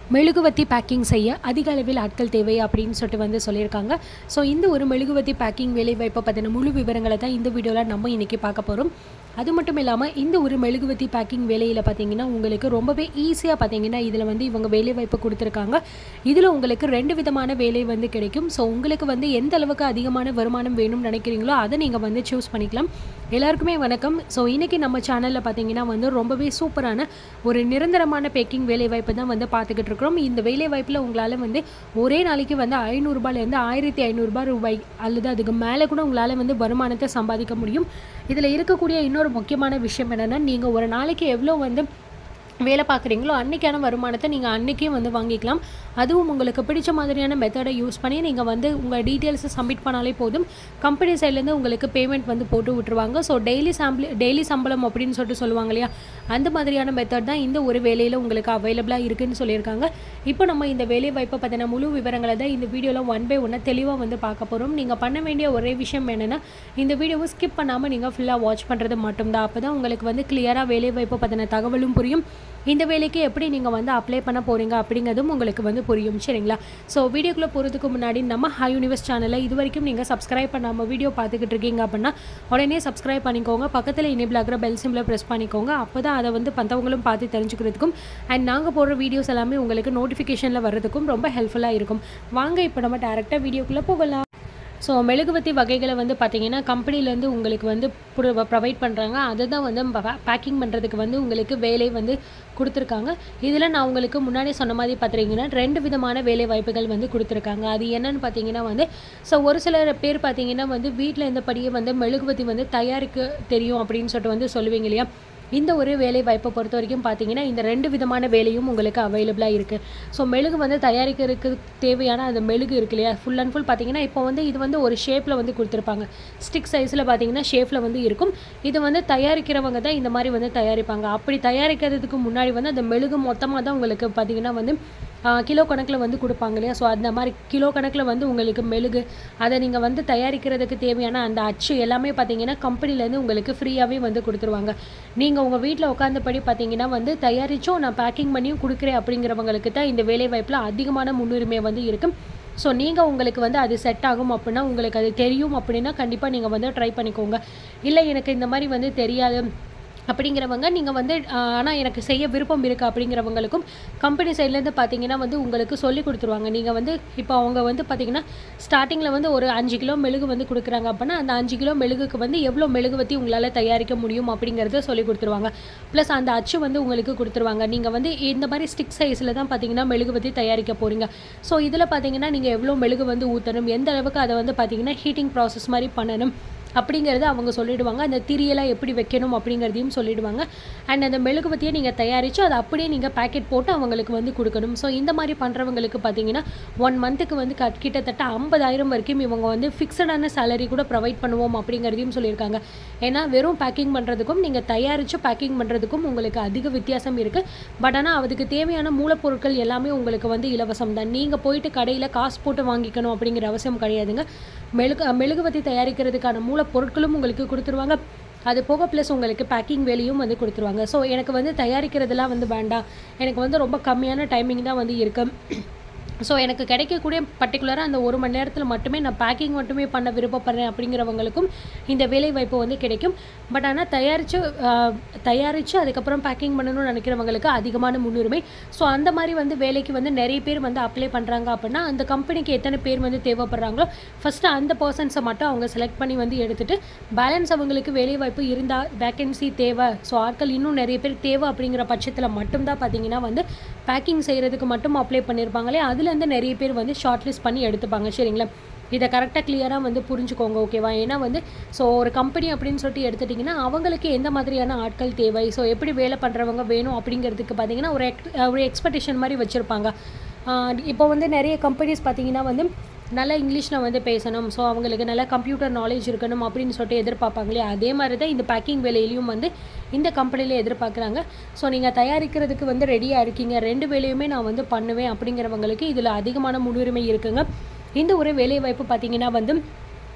மெழுகுவத்தி பேக்கிங் செய்ய அதிக அளவில் ஆட்கள் தேவை அப்படின்னு சொல்லிட்டு வந்து சொல்லியிருக்காங்க ஸோ இந்த ஒரு மெழுகுவத்தி பேக்கிங் வேலைவாய்ப்பை பற்றின முழு விவரங்களை தான் இந்த வீடியோவில் நம்ம இன்றைக்கி பார்க்க போகிறோம் அது மட்டும் இல்லாமல் இந்த ஒரு மெழுகுவத்தி பேக்கிங் வேலையில் பார்த்தீங்கன்னா உங்களுக்கு ரொம்பவே ஈஸியாக பார்த்தீங்கன்னா இதில் வந்து இவங்க வேலைவாய்ப்பு கொடுத்துருக்காங்க இதில் உங்களுக்கு ரெண்டு விதமான வேலை வந்து கிடைக்கும் ஸோ உங்களுக்கு வந்து எந்த அளவுக்கு அதிகமான வருமானம் வேணும்னு நினைக்கிறீங்களோ அதை நீங்கள் வந்து சூஸ் பண்ணிக்கலாம் எல்லாருக்குமே வணக்கம் ஸோ இன்றைக்கி நம்ம சேனலில் பார்த்தீங்கன்னா வந்து ரொம்பவே சூப்பரான ஒரு நிரந்தரமான பேக்கிங் வேலைவாய்ப்பு தான் வந்து பார்த்துக்கிட்டு இருக்கிறோம் இந்த வேலைவாய்ப்பில் உங்களால் வந்து ஒரே நாளைக்கு வந்து ஐநூறுரூபாலேருந்து ஆயிரத்தி ஐநூறுரூபா ரூபாய் அல்லது அதுக்கு மேலே கூட உங்களால் வந்து வருமானத்தை சம்பாதிக்க முடியும் இதில் இருக்கக்கூடிய இன்னொரு முக்கியமான விஷயம் என்னென்னா நீங்கள் ஒரு நாளைக்கு எவ்வளோ வந்து வேலை பார்க்குறீங்களோ அன்றைக்கான வருமானத்தை நீங்கள் அன்றைக்கே வந்து வாங்கிக்கலாம் அதுவும் உங்களுக்கு பிடிச்ச மாதிரியான மெத்தடை யூஸ் பண்ணி நீங்கள் வந்து உங்கள் டீட்டெயில்ஸை சப்மிட் பண்ணாலே போதும் கம்பெனி சைட்லேருந்து உங்களுக்கு பேமெண்ட் வந்து போட்டு விட்ருவாங்க ஸோ டெய்லி சாம்பிள் டெய்லி சம்பளம் அப்படின்னு சொல்லிட்டு சொல்லுவாங்க இல்லையா அந்த மாதிரியான மெத்தட் தான் இந்த ஒரு வேலையில் உங்களுக்கு அவைலபிளாக இருக்குதுன்னு சொல்லியிருக்காங்க இப்போ நம்ம இந்த வேலை வாய்ப்பை பற்றின முழு விவரங்களை தான் இந்த வீடியோவில் ஒன் பை ஒன்னாக தெளிவாக வந்து பார்க்க போகிறோம் நீங்கள் பண்ண வேண்டிய ஒரே விஷயம் என்னென்னா இந்த வீடியோவை ஸ்கிப் பண்ணாமல் நீங்கள் ஃபுல்லாக வாட்ச் பண்ணுறது மட்டும்தான் அப்போ தான் உங்களுக்கு வந்து கிளியராக வேலை வாய்ப்பை பற்றின தகவலும் புரியும் இந்த வேலைக்கு எப்படி நீங்கள் வந்து அப்ளை பண்ண போகிறீங்க அப்படிங்கிறதும் உங்களுக்கு வந்து புரியும் சரிங்களா ஸோ வீடியோக்குள்ளே போகிறதுக்கு முன்னாடி நம்ம ஹை யூனிவர்ஸ் சேனலை இது வரைக்கும் நீங்கள் சப்ஸ்கிரைப் பண்ணாமல் வீடியோ பார்த்துக்கிட்டு இருக்கீங்க அப்படின்னா உடனே சப்ஸ்கிரைப் பண்ணிக்கோங்க பக்கத்தில் இனேபிள் ஆகிற பெல் சிம்பிளை ப்ரெஸ் பண்ணிக்கோங்க அப்போ தான் அதை வந்து மற்றவங்களும் பார்த்து தெரிஞ்சுக்கிறதுக்கும் அண்ட் நாங்கள் போடுற வீடியோஸ் எல்லாமே உங்களுக்கு நோட்டிஃபிகேஷனில் வர்றதுக்கும் ரொம்ப ஹெல்ப்ஃபுல்லாக இருக்கும் வாங்க இப்போ நம்ம டேரெக்டாக வீடியோக்குள்ளே போகலாம் ஸோ மெழுகுவத்தி வகைகளை வந்து பார்த்தீங்கன்னா கம்பெனிலேருந்து உங்களுக்கு வந்து ப்ரொவைட் பண்ணுறாங்க அதை தான் வந்து பேக்கிங் பண்ணுறதுக்கு வந்து உங்களுக்கு வேலை வந்து கொடுத்துருக்காங்க இதில் நான் உங்களுக்கு முன்னாடி சொன்ன மாதிரி பார்த்துட்டிங்கன்னா ரெண்டு விதமான வேலை வாய்ப்புகள் வந்து கொடுத்துருக்காங்க அது என்னன்னு பார்த்தீங்கன்னா வந்து ஸோ ஒரு சில பேர் பார்த்தீங்கன்னா வந்து வீட்டில் இருந்தபடியே வந்து மெழுகுவத்தி வந்து தயாரிக்க தெரியும் அப்படின்னு சொல்லிட்டு வந்து சொல்லுவீங்க இல்லையா இந்த ஒரு வேலை வாய்ப்பை பொறுத்த வரைக்கும் பார்த்தீங்கன்னா இந்த ரெண்டு விதமான வேலையும் உங்களுக்கு அவைலபிளாக இருக்குது ஸோ மெழுகு வந்து தயாரிக்கிறதுக்கு தேவையான அந்த மெழுகு இருக்கு இல்லையா ஃபுல் அண்ட் ஃபுல் பார்த்தீங்கன்னா இப்போ வந்து இது வந்து ஒரு ஷேப்பில் வந்து கொடுத்துருப்பாங்க ஸ்டிக் சைஸில் பார்த்தீங்கன்னா ஷேப்பில் வந்து இருக்கும் இது வந்து தயாரிக்கிறவங்க தான் இந்த மாதிரி வந்து தயாரிப்பாங்க அப்படி தயாரிக்கிறதுக்கு முன்னாடி வந்து அந்த மெழுகு மொத்தமாக தான் உங்களுக்கு பார்த்தீங்கன்னா வந்து கிலோ கணக்கில் வந்து கொடுப்பாங்க இல்லையா ஸோ அந்த மாதிரி கிலோ கணக்கில் வந்து உங்களுக்கு மெழுகு அதை நீங்கள் வந்து தயாரிக்கிறதுக்கு தேவையான அந்த அச்சு எல்லாமே பார்த்தீங்கன்னா கம்பெனிலேருந்து உங்களுக்கு ஃப்ரீயாகவே வந்து கொடுத்துருவாங்க நீங்கள் உங்கள் வீட்டில் உட்காந்தபடி பார்த்தீங்கன்னா வந்து தயாரித்தும் நான் பேக்கிங் பண்ணியும் கொடுக்குறேன் அப்படிங்கிறவங்களுக்கு தான் இந்த வேலைவாய்ப்பில் அதிகமான முன்னுரிமை வந்து இருக்கும் ஸோ நீங்கள் உங்களுக்கு வந்து அது செட் ஆகும் அப்படின்னா உங்களுக்கு அது தெரியும் அப்படின்னா கண்டிப்பாக நீங்கள் வந்து ட்ரை பண்ணிக்கோங்க இல்லை எனக்கு இந்த மாதிரி வந்து தெரியாது அப்படிங்கிறவங்க நீங்கள் வந்து ஆனால் எனக்கு செய்ய விருப்பம் இருக்குது அப்படிங்கிறவங்களுக்கும் கம்பெனி சைட்லேருந்து பார்த்தீங்கன்னா வந்து உங்களுக்கு சொல்லி கொடுத்துருவாங்க நீங்கள் வந்து இப்போ அவங்க வந்து பார்த்தீங்கன்னா ஸ்டார்டிங்கில் வந்து ஒரு அஞ்சு கிலோ மெழுகு வந்து கொடுக்குறாங்க அப்படின்னா அந்த அஞ்சு கிலோ மெழுகுக்கு வந்து எவ்வளோ மெழுகுவத்தி உங்களால் தயாரிக்க முடியும் அப்படிங்கிறத சொல்லி கொடுத்துருவாங்க ப்ளஸ் அந்த அச்சு வந்து உங்களுக்கு கொடுத்துருவாங்க நீங்கள் வந்து இந்த மாதிரி ஸ்டிக் சைஸில் தான் பார்த்தீங்கன்னா மெழுகுவத்தி தயாரிக்க போகிறீங்க ஸோ இதில் பார்த்தீங்கன்னா நீங்கள் எவ்வளோ மெழுகு வந்து ஊற்றணும் எந்த அளவுக்கு அதை வந்து பார்த்தீங்கன்னா ஹீட்டிங் ப்ராசஸ் மாதிரி பண்ணணும் அப்படிங்கிறத அவங்க சொல்லிடுவாங்க அந்த திரியெல்லாம் எப்படி வைக்கணும் அப்படிங்கிறதையும் சொல்லிடுவாங்க அண்ட் அந்த மெழுகுவத்தியை நீங்கள் தயாரித்து அதை அப்படியே நீங்கள் பேக்கெட் போட்டு அவங்களுக்கு வந்து கொடுக்கணும் ஸோ இந்த மாதிரி பண்ணுறவங்களுக்கு பார்த்தீங்கன்னா ஒன் மந்த்துக்கு வந்து கட் கிட்டத்தட்ட ஐம்பதாயிரம் வரைக்கும் இவங்க வந்து ஃபிக்ஸடான சேலரி கூட ப்ரொவைட் பண்ணுவோம் அப்படிங்கிறதையும் சொல்லியிருக்காங்க ஏன்னா வெறும் பேக்கிங் பண்ணுறதுக்கும் நீங்கள் தயாரித்து பேக்கிங் பண்ணுறதுக்கும் உங்களுக்கு அதிக வித்தியாசம் இருக்குது பட் ஆனால் அதுக்கு தேவையான மூலப்பொருட்கள் எல்லாமே உங்களுக்கு வந்து இலவசம் தான் நீங்கள் போயிட்டு கடையில் காசு போட்டு வாங்கிக்கணும் அப்படிங்கிற அவசியம் கிடையாதுங்க மெழுகு மெழுகுவத்தி தயாரிக்கிறதுக்கான மூல பொருட்களும் உங்களுக்கு கொடுத்துருவாங்க அது போக ப்ளஸ் உங்களுக்கு பேக்கிங் வேலையும் வந்து கொடுத்துருவாங்க ஸோ எனக்கு வந்து தயாரிக்கிறதுலாம் வந்து வேண்டாம் எனக்கு வந்து ரொம்ப கம்மியான டைமிங் தான் வந்து இருக்குது ஸோ எனக்கு கிடைக்கக்கூடிய பர்டிகுலராக அந்த ஒரு மணி நேரத்தில் மட்டுமே நான் பேக்கிங் மட்டுமே பண்ண விருப்பப்படுறேன் அப்படிங்கிறவங்களுக்கும் இந்த வேலை வாய்ப்பு வந்து கிடைக்கும் பட் ஆனால் தயாரித்து தயாரித்து அதுக்கப்புறம் பேக்கிங் பண்ணணும்னு நினைக்கிறவங்களுக்கு அதிகமான முன்னுரிமை ஸோ அந்த மாதிரி வந்து வேலைக்கு வந்து நிறைய பேர் வந்து அப்ளை பண்ணுறாங்க அப்படின்னா அந்த கம்பெனிக்கு எத்தனை பேர் வந்து தேவைப்படுறாங்களோ ஃபஸ்ட்டு அந்த பர்சன்ஸை மட்டும் அவங்க செலக்ட் பண்ணி வந்து எடுத்துகிட்டு பேலன்ஸ் அவங்களுக்கு வேலை வாய்ப்பு இருந்தால் வேக்கன்சி தேவை ஸோ ஆட்கள் இன்னும் நிறைய பேர் தேவை அப்படிங்கிற பட்சத்தில் மட்டும்தான் பார்த்தீங்கன்னா வந்து பேக்கிங் செய்கிறதுக்கு மட்டும் அப்ளை பண்ணியிருப்பாங்களே அதுலேருந்து நிறைய பேர் வந்து ஷார்ட் லிஸ்ட் பண்ணி எடுத்துப்பாங்க சரிங்களா இதை கரெக்டாக கிளியராக வந்து புரிஞ்சுக்கோங்க ஓகேவா ஏன்னா வந்து ஸோ ஒரு கம்பெனி அப்படின்னு சொல்லிட்டு எடுத்துட்டிங்கன்னா அவங்களுக்கு எந்த மாதிரியான ஆட்கள் தேவை ஸோ எப்படி வேலை பண்ணுறவங்க வேணும் அப்படிங்கிறதுக்கு பார்த்தீங்கன்னா ஒரு எக் ஒரு எக்ஸ்பெக்டேஷன் மாதிரி வச்சுருப்பாங்க இப்போ வந்து நிறைய கம்பெனிஸ் பார்த்தீங்கன்னா வந்து நல்லா இங்கிலீஷில் வந்து பேசணும் ஸோ அவங்களுக்கு நல்லா கம்ப்யூட்டர் நாலேஜ் இருக்கணும் அப்படின்னு சொல்லிட்டு எதிர்பார்ப்பாங்களே அதே மாதிரி தான் இந்த பேக்கிங் வேலையிலையும் வந்து இந்த கம்பெனியில் எதிர்பார்க்குறாங்க ஸோ நீங்கள் தயாரிக்கிறதுக்கு வந்து ரெடியாக இருக்கீங்க ரெண்டு வேலையுமே நான் வந்து பண்ணுவேன் அப்படிங்கிறவங்களுக்கு இதில் அதிகமான முன்னுரிமை இருக்குங்க இந்த ஒரு வேலைவாய்ப்பு பார்த்தீங்கன்னா வந்து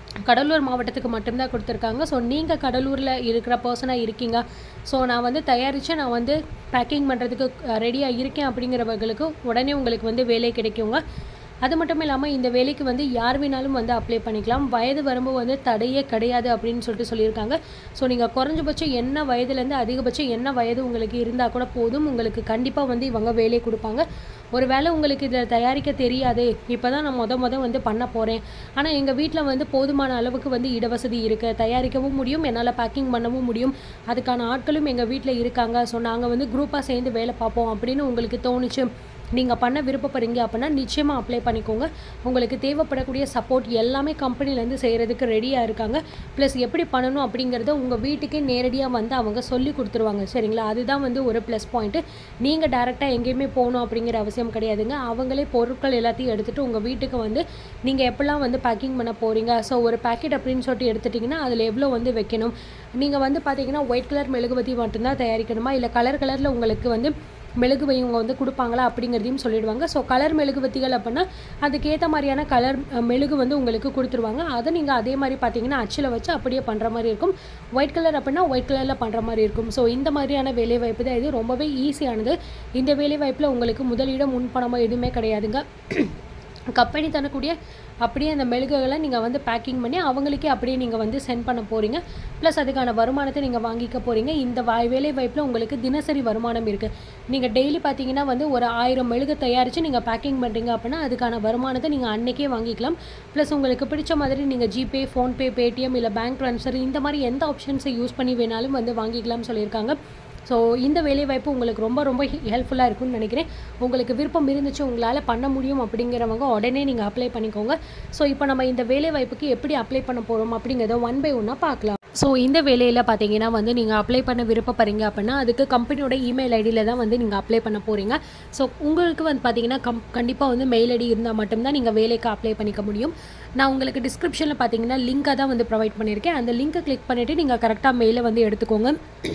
கடலூர் மாவட்டத்துக்கு மட்டும்தான் கொடுத்துருக்காங்க ஸோ நீங்கள் கடலூரில் இருக்கிற பர்சனாக இருக்கீங்க ஸோ நான் வந்து தயாரித்து நான் வந்து பேக்கிங் பண்ணுறதுக்கு ரெடியாக இருக்கேன் அப்படிங்கிறவர்களுக்கு உடனே உங்களுக்கு வந்து வேலை கிடைக்குங்க அது மட்டும் இல்லாமல் இந்த வேலைக்கு வந்து யார் வேணாலும் வந்து அப்ளை பண்ணிக்கலாம் வயது வரம்பு வந்து தடையே கிடையாது அப்படின்னு சொல்லிட்டு சொல்லியிருக்காங்க ஸோ நீங்கள் குறைஞ்சபட்சம் என்ன வயதுலேருந்து அதிகபட்சம் என்ன வயது உங்களுக்கு இருந்தால் கூட போதும் உங்களுக்கு கண்டிப்பாக வந்து இவங்க வேலையை கொடுப்பாங்க ஒரு வேளை உங்களுக்கு இதில் தயாரிக்க தெரியாது இப்போ தான் நான் மொத மொதல் வந்து பண்ண போகிறேன் ஆனால் எங்கள் வீட்டில் வந்து போதுமான அளவுக்கு வந்து இடவசதி இருக்குது தயாரிக்கவும் முடியும் என்னால் பேக்கிங் பண்ணவும் முடியும் அதுக்கான ஆட்களும் எங்கள் வீட்டில் இருக்காங்க ஸோ நாங்கள் வந்து குரூப்பாக சேர்ந்து வேலை பார்ப்போம் அப்படின்னு உங்களுக்கு தோணுச்சு நீங்கள் பண்ண விருப்பப்படுறீங்க அப்படின்னா நிச்சயமாக அப்ளை பண்ணிக்கோங்க உங்களுக்கு தேவைப்படக்கூடிய சப்போர்ட் எல்லாமே கம்பெனிலேருந்து செய்கிறதுக்கு ரெடியாக இருக்காங்க ப்ளஸ் எப்படி பண்ணணும் அப்படிங்கிறத உங்கள் வீட்டுக்கே நேரடியாக வந்து அவங்க சொல்லி கொடுத்துருவாங்க சரிங்களா அதுதான் வந்து ஒரு ப்ளஸ் பாயிண்ட்டு நீங்கள் டேரெக்டாக எங்கேயுமே போகணும் அப்படிங்கிற அவசியம் கிடையாதுங்க அவங்களே பொருட்கள் எல்லாத்தையும் எடுத்துகிட்டு உங்கள் வீட்டுக்கு வந்து நீங்கள் எப்படிலாம் வந்து பேக்கிங் பண்ண போகிறீங்க ஸோ ஒரு பேக்கெட் அப்படின்னு சொல்லிட்டு எடுத்துட்டிங்கன்னா அதில் எவ்வளோ வந்து வைக்கணும் நீங்கள் வந்து பார்த்தீங்கன்னா ஒயிட் கலர் மெழுகுவத்தி மட்டும்தான் தயாரிக்கணுமா இல்லை கலர் கலரில் உங்களுக்கு வந்து மெழுகு இவங்க வந்து கொடுப்பாங்களா அப்படிங்கிறதையும் சொல்லிடுவாங்க ஸோ கலர் மெழுகுவத்திகள் அப்படின்னா அதுக்கேற்ற மாதிரியான கலர் மெழுகு வந்து உங்களுக்கு கொடுத்துருவாங்க அதை நீங்கள் அதே மாதிரி பார்த்தீங்கன்னா அச்சில் வச்சு அப்படியே பண்ணுற மாதிரி இருக்கும் ஒயிட் கலர் அப்படின்னா ஒயிட் கலரில் பண்ணுற மாதிரி இருக்கும் ஸோ இந்த மாதிரியான வேலைவாய்ப்பு தான் இது ரொம்பவே ஈஸியானது இந்த வேலைவாய்ப்பில் உங்களுக்கு முதலிடம் முன்பணமாக எதுவுமே கிடையாதுங்க கம்பெனி தரக்கூடிய அப்படியே அந்த மெழுகுகளை நீங்கள் வந்து பேக்கிங் பண்ணி அவங்களுக்கே அப்படியே நீங்கள் வந்து சென்ட் பண்ண போகிறீங்க ப்ளஸ் அதுக்கான வருமானத்தை நீங்கள் வாங்கிக்க போகிறீங்க இந்த வாய் வேலை வாய்ப்பில் உங்களுக்கு தினசரி வருமானம் இருக்குது நீங்கள் டெய்லி பார்த்தீங்கன்னா வந்து ஒரு ஆயிரம் மெழுகு தயாரித்து நீங்கள் பேக்கிங் பண்ணுறீங்க அப்படின்னா அதுக்கான வருமானத்தை நீங்கள் அன்றைக்கே வாங்கிக்கலாம் ப்ளஸ் உங்களுக்கு பிடிச்ச மாதிரி நீங்கள் ஜிபே ஃபோன்பே பேடிஎம் இல்லை பேங்க் ட்ரான்ஸ்ஃபர் இந்த மாதிரி எந்த ஆப்ஷன்ஸை யூஸ் பண்ணி வேணாலும் வந்து வாங்கிக்கலாம்னு சொல்லியிருக்காங்க ஸோ இந்த வேலைவாய்ப்பு உங்களுக்கு ரொம்ப ரொம்ப ஹெல்ப்ஃபுல்லாக இருக்கும்னு நினைக்கிறேன் உங்களுக்கு விருப்பம் இருந்துச்சு உங்களால் பண்ண முடியும் அப்படிங்கிறவங்க உடனே நீங்கள் அப்ளை பண்ணிக்கோங்க ஸோ இப்போ நம்ம இந்த வேலைவாய்ப்புக்கு எப்படி அப்ளை பண்ண போகிறோம் அப்படிங்கிறத ஒன் பை ஒன்னாக பார்க்கலாம் ஸோ இந்த வேலையில் பார்த்தீங்கன்னா வந்து நீங்கள் அப்ளை பண்ண விருப்பப்படுறீங்க அப்படின்னா அதுக்கு கம்பெனியோட இமெயில் ஐடியில் தான் வந்து நீங்கள் அப்ளை பண்ண போகிறீங்க ஸோ உங்களுக்கு வந்து பார்த்தீங்கன்னா கம் கண்டிப்பாக வந்து மெயில் ஐடி இருந்தால் மட்டும்தான் நீங்கள் வேலைக்கு அப்ளை பண்ணிக்க முடியும் நான் உங்களுக்கு டிஸ்கிரிப்ஷனில் பார்த்தீங்கன்னா லிங்காக தான் வந்து ப்ரொவைட் பண்ணியிருக்கேன் அந்த லிங்க்கை கிளிக் பண்ணிவிட்டு நீங்கள் கரெக்டாக மெயிலை வந்து எடுத்துக்கோங்க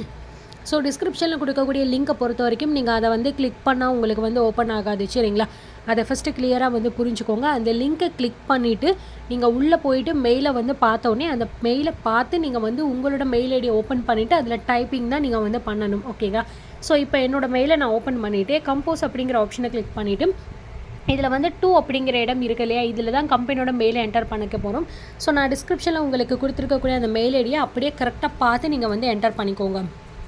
ஸோ டிஸ்கிரிப்ஷனில் கொடுக்கக்கூடிய லிங்க்கை பொறுத்த வரைக்கும் நீங்கள் அதை வந்து கிளிக் பண்ணால் உங்களுக்கு வந்து ஓப்பன் ஆகாது சரிங்களா அதை ஃபஸ்ட்டு கிளியராக வந்து புரிஞ்சுக்கோங்க அந்த லிங்க்கை கிளிக் பண்ணிவிட்டு நீங்கள் உள்ளே போயிட்டு மெயிலை வந்து பார்த்தோன்னே அந்த மெயிலை பார்த்து நீங்கள் வந்து உங்களோட மெயில் ஐடியை ஓப்பன் பண்ணிவிட்டு அதில் டைப்பிங் தான் நீங்கள் வந்து பண்ணணும் ஓகேங்களா ஸோ இப்போ என்னோடய மெயிலை நான் ஓப்பன் பண்ணிவிட்டு கம்போஸ் அப்படிங்கிற ஆப்ஷனை கிளிக் பண்ணிவிட்டு இதில் வந்து டூ அப்படிங்கிற இடம் இருக்கு இல்லையா இதில் தான் கம்பெனியோட மெயிலை என்டர் பண்ணிக்க போகிறோம் ஸோ நான் டிஸ்கிரிப்ஷனில் உங்களுக்கு கொடுத்துருக்கக்கூடிய அந்த மெயில் ஐடியை அப்படியே கரெக்டாக பார்த்து நீங்கள் வந்து என்டர் பண்ணிக்கோங்க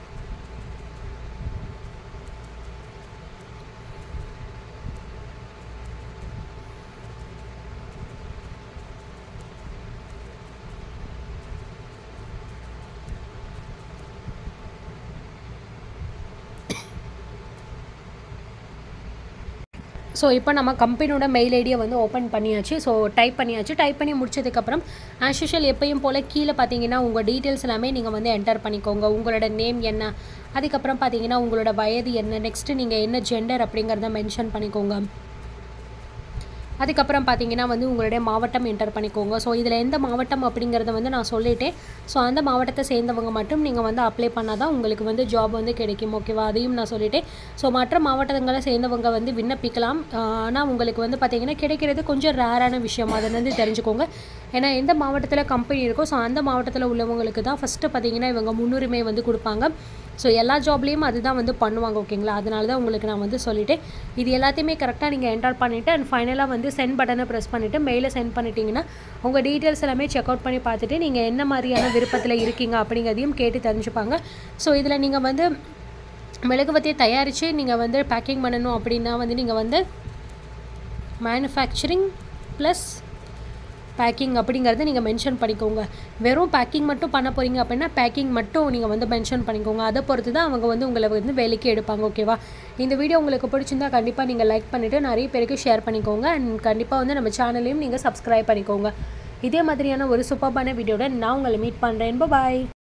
ஸோ இப்போ நம்ம கம்பெனியோட மெயில் ஐடியை வந்து ஓப்பன் பண்ணியாச்சு ஸோ டைப் பண்ணியாச்சு டைப் பண்ணி முடிச்சதுக்கப்புறம் ஆஸ் யூஷுவல் எப்பயும் போல் கீழே பார்த்தீங்கன்னா உங்கள் டீட்டெயில்ஸ் எல்லாமே நீங்கள் வந்து என்டர் பண்ணிக்கோங்க உங்களோட நேம் என்ன அதுக்கப்புறம் பார்த்தீங்கன்னா உங்களோட வயது என்ன நெக்ஸ்ட்டு நீங்கள் என்ன ஜெண்டர் அப்படிங்கிறத மென்ஷன் பண்ணிக்கோங்க அதுக்கப்புறம் பார்த்தீங்கன்னா வந்து உங்களுடைய மாவட்டம் என்டர் பண்ணிக்கோங்க ஸோ இதில் எந்த மாவட்டம் அப்படிங்கிறத வந்து நான் சொல்லிட்டேன் ஸோ அந்த மாவட்டத்தை சேர்ந்தவங்க மட்டும் நீங்கள் வந்து அப்ளை பண்ணால் தான் உங்களுக்கு வந்து ஜாப் வந்து கிடைக்கும் ஓகேவா அதையும் நான் சொல்லிட்டேன் ஸோ மற்ற மாவட்டங்களை சேர்ந்தவங்க வந்து விண்ணப்பிக்கலாம் ஆனால் உங்களுக்கு வந்து பார்த்தீங்கன்னா கிடைக்கிறது கொஞ்சம் ரேரான விஷயம் அதை வந்து தெரிஞ்சுக்கோங்க ஏன்னா எந்த மாவட்டத்தில் கம்பெனி இருக்கோ ஸோ அந்த மாவட்டத்தில் உள்ளவங்களுக்கு தான் ஃபஸ்ட்டு பார்த்தீங்கன்னா இவங்க முன்னுரிமை வந்து கொடுப்பாங்க ஸோ எல்லா ஜாப்லேயும் அதுதான் வந்து பண்ணுவாங்க ஓகேங்களா அதனால தான் உங்களுக்கு நான் வந்து சொல்லிட்டேன் இது எல்லாத்தையுமே கரெக்டாக நீங்கள் என்டர் பண்ணிவிட்டு அண்ட் ஃபைனலாக வந்து சென்ட் பட்டனை ப்ரெஸ் பண்ணிவிட்டு மெயிலை சென்ட் பண்ணிட்டீங்கன்னா உங்கள் டீட்டெயில்ஸ் எல்லாமே செக் அவுட் பண்ணி பார்த்துட்டு நீங்கள் என்ன மாதிரியான விருப்பத்தில் இருக்கீங்க அப்படிங்கிறதையும் கேட்டு தெரிஞ்சுப்பாங்க ஸோ இதில் நீங்கள் வந்து மெழுகுவத்தியை தயாரித்து நீங்கள் வந்து பேக்கிங் பண்ணணும் அப்படின்னா வந்து நீங்கள் வந்து மேனுஃபேக்சரிங் ப்ளஸ் பேக்கிங் அப்படிங்கிறத நீங்கள் மென்ஷன் பண்ணிக்கோங்க வெறும் பேக்கிங் மட்டும் பண்ண போகிறீங்க அப்படின்னா பேக்கிங் மட்டும் நீங்கள் வந்து மென்ஷன் பண்ணிக்கோங்க அதை பொறுத்து தான் அவங்க வந்து உங்களை வந்து வேலைக்கு எடுப்பாங்க ஓகேவா இந்த வீடியோ உங்களுக்கு பிடிச்சிருந்தா கண்டிப்பாக நீங்கள் லைக் பண்ணிவிட்டு நிறைய பேருக்கு ஷேர் பண்ணிக்கோங்க அண்ட் கண்டிப்பாக வந்து நம்ம சேனலையும் நீங்கள் சப்ஸ்கிரைப் பண்ணிக்கோங்க இதே மாதிரியான ஒரு சூப்பர்பான வீடியோட நான் உங்களை மீட் பண்ணுறேன் பாய்